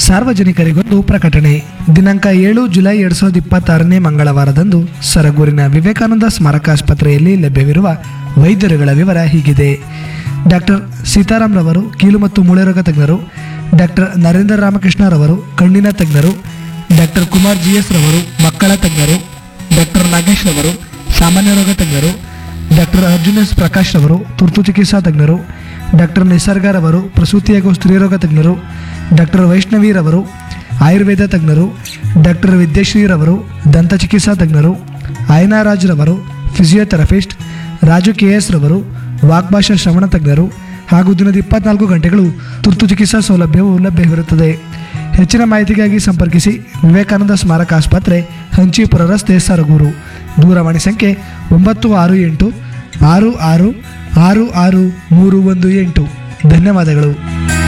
ಸಾರ್ವಜನಿಕರಿಗೊಂದು ಪ್ರಕಟಣೆ ದಿನಾಂಕ ಏಳು ಜುಲೈ ಎರಡ್ ಸಾವಿರದ ಇಪ್ಪತ್ತಾರನೇ ಮಂಗಳವಾರದಂದು ಸರಗೂರಿನ ವಿವೇಕಾನಂದ ಸ್ಮಾರಕಾಸ್ಪತ್ರೆಯಲ್ಲಿ ಲಭ್ಯವಿರುವ ವೈದ್ಯರುಗಳ ವಿವರ ಹೀಗಿದೆ ಡಾಕ್ಟರ್ ಸೀತಾರಾಮ್ ರವರು ಕೀಲು ಮತ್ತು ಮೂಳೆ ರೋಗ ತಜ್ಞರು ಡಾಕ್ಟರ್ ನರೇಂದ್ರ ರಾಮಕೃಷ್ಣರವರು ಕಣ್ಣಿನ ತಜ್ಞರು ಡಾಕ್ಟರ್ ಕುಮಾರ್ ಜಿ ಎಸ್ ರವರು ಮಕ್ಕಳ ತಜ್ಞರು ಡಾಕ್ಟರ್ ನಾಗೇಶ್ ರವರು ಸಾಮಾನ್ಯ ರೋಗ ತಜ್ಞರು ಡಾಕ್ಟರ್ ಅರ್ಜುನ್ ಎಸ್ ಪ್ರಕಾಶ್ ರವರು ತುರ್ತು ಚಿಕಿತ್ಸಾ ತಜ್ಞರು ಡಾಕ್ಟರ್ ನಿಸರ್ಗರವರು ಪ್ರಸೂತಿ ಹಾಗೂ ಸ್ತ್ರೀರೋಗ ತಜ್ಞರು ಡಾಕ್ಟರ್ ವೈಷ್ಣವಿರವರು ಆಯುರ್ವೇದ ತಜ್ಞರು ಡಾಕ್ಟರ್ ವಿದ್ಯಶ್ರೀರವರು ದಂತ ಚಿಕಿತ್ಸಾ ತಜ್ಞರು ಆಯನಾರಾಜ್ ರವರು ಫಿಸಿಯೋಥೆರಪಿಸ್ಟ್ ರಾಜು ಕೆ ಎಸ್ ರವರು ವಾಗ್ಭಾಷಾ ಶ್ರವಣ ತಜ್ಞರು ಹಾಗೂ ದಿನದ ಇಪ್ಪತ್ನಾಲ್ಕು ಗಂಟೆಗಳು ತುರ್ತು ಚಿಕಿತ್ಸಾ ಸೌಲಭ್ಯವು ಲಭ್ಯವಿರುತ್ತದೆ ಹೆಚ್ಚಿನ ಮಾಹಿತಿಗಾಗಿ ಸಂಪರ್ಕಿಸಿ ವಿವೇಕಾನಂದ ಸ್ಮಾರಕ ಆಸ್ಪತ್ರೆ ಹಂಚಿಪುರ ರಸ್ತೆ ಸರಗೂರು ದೂರವಾಣಿ ಸಂಖ್ಯೆ ಒಂಬತ್ತು ಆರು ಎಂಟು ಆರು ಆರು ಆರು ಆರು ಮೂರು ಒಂದು ಎಂಟು ಧನ್ಯವಾದಗಳು